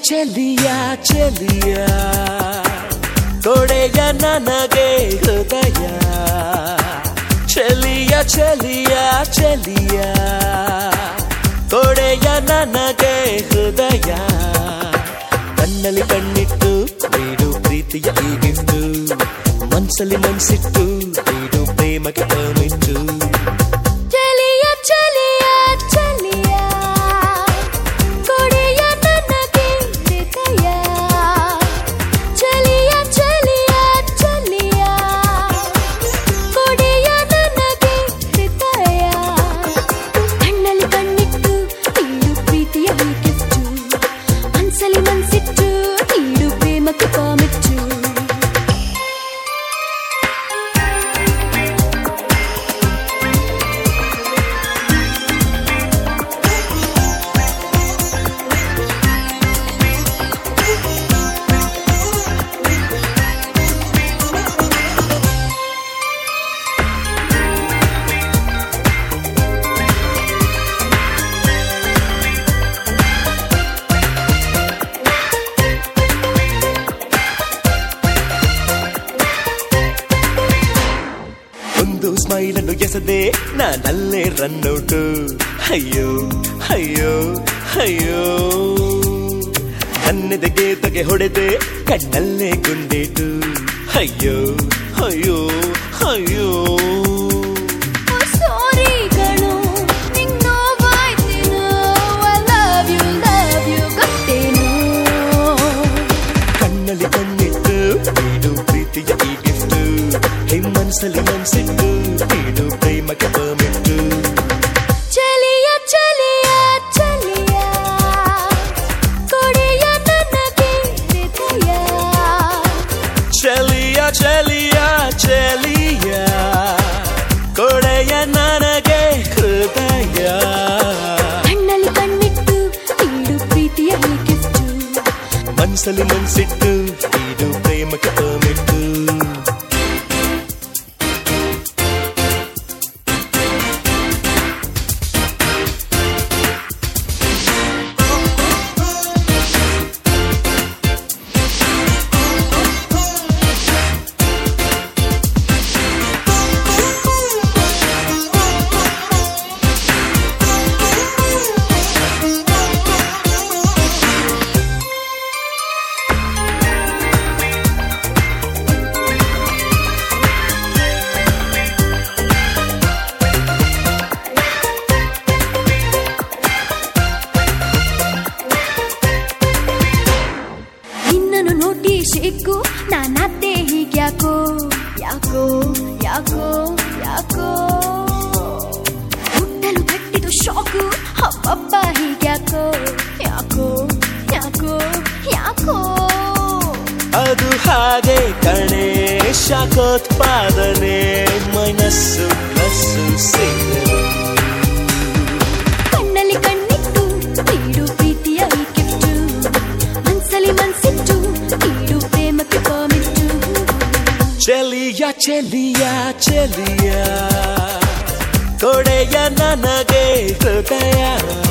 ಚೆಲಿಯ ಚೆಲಿಯ ಕೊಡೆಯ ನನಗೆ ಹೃದಯ ಚೆಲಿಯ ಚೆಲಿಯ ಚೆಲಿಯ ಕೊಡೆಯ ನನಗೆ ಹೃದಯ ಕಣ್ಣಲ್ಲಿ ಕಣ್ಣಿಟ್ಟು ನೀಡು ಪ್ರೀತಿಯ ಈಗಿಟ್ಟು ಮನ್ಸಲ್ಲಿ ಮನ್ಸಿಟ್ಟು ನೀಡು ಪ್ರೇಮಕ್ಕೆ ಪರ್ಮಿಟ್ಟು ಚಲಿಯ ಚಲಿಯ ಚಲಿಯ ಕೊಡೆಯ ನನಗೆ ಹೃದಯ ಚಲಿಯ ಚಲಿಯ ಚಲಿಯ ಕೊಡೆಯ ನನಗೆ ಹೃದಯ ಕಣ್ಣಲ್ಲಿ ಕಣ್ಣಿಟ್ಟು ನೀಡು ಪ್ರೀತಿಯ ಹೀಗಿತ್ತು ಮನ್ಸಲ್ಲಿ ಮನ್ಸಿಟ್ಟು ನೀಡು ಪ್ರೇಮಕ್ಕೆ ಪಾಮಿಟ್ಟು ಒಂದು ಸ್ಮೈಲ್ ಅನ್ನು ಎಸದೆ ನಾನಲ್ಲೇ ರನ್ನೌಟು ಅಯ್ಯೋ ಅಯ್ಯೋ ಅಯ್ಯೋ ನನ್ನೆದೆಗೆ ತಗೆ ಹೊಡೆದೆ ಕಣ್ಣಲ್ಲೇ ಗುಂಡೇಟು ಅಯ್ಯೋ ಅಯ್ಯೋ ಅಯ್ಯೋ ಸಾರಿ ಕಣೋ ನಿಂಗ್ ನೋವಾಯ್ತೇನೋ I love you love you ಗೊತ್ತೇನೋ ಕಣ್ಣಲ್ಲಿ ಕಣ್ಣಿಟ್ಟು ನೀಡು ಪ್ರೀತಿಯ ಈ ಗಿಫ್ಟು ಹೇ ಮನ್ಸಲ್ಲಿ ಮನ್ಸಿಟ್ಟು ನೀಡು ಪ್ರೇಮಕ್ಕೆ ಪರ್ಮಿಟ್ಟು ಚಲಿಯ ಚಲಿಯ ಚಲಿಯ ಕೊಡೆಯ ನನಗೆ ಹೃದಯ ಚಲಿಯ ಚಲಿಯ ಚಲಿಯ ಕೊಡೆಯ ನನಗೆ ಹೃದಯ ಕಣ್ಣಲ್ಲಿ ಕಣ್ಣಿಟ್ಟು ನೀಡು ಪ್ರೀತಿಯ ಗಿಫ್ಟು ಮನ್ಸಲ್ಲಿ ಮನ್ಸಿಟ್ಟು ನೀಡು ಪ್ರೇಮಕ್ಕೆ ಪರ್ಮಿಟ್ಟು ನಿನ್ನನ್ನು ನೋಡಿ ಶೇಕು ನಾನತ್ತೆ ಹೀಗ್ಯಾಕೋ ಯಾಕೋ ಯಾಕೋ ಯಾಕೋ ಹುಟ್ಟಲು ಕಟ್ಟಿದು ಶಾಕು ಹಬ್ಬಬ್ಬ ಹೀಗ್ಯಾಕೋ ಯಾಕೋ ಯಾಕೋ ಯಾಕೋ ಅದು ಹಾಗೆ ಕಣೆ ಶಾಖೋತ್ಪಾದನೆ ಮನಸ್ಸು ಪ್ಲಸ್ಸು ಸೇರಲು ಕಣ್ಣಲ್ಲಿ ಕಣ್ಣಿಟ್ಟು ನೀಡು ಪ್ರೀತಿಯ ಈ ಗಿಫ್ಟು ಮನ್ಸಲ್ಲಿ ಮನ್ಸಿಟ್ಟು ನೀಡು ಪ್ರೇಮಕ್ಕೆ ಪಾಮಿಟ್ಟು ಚೆಲಿಯ ಚೆಲಿಯ ಚೆಲಿಯ ಕೊಡೆಯ ನನಗೆ ಹೃದಯ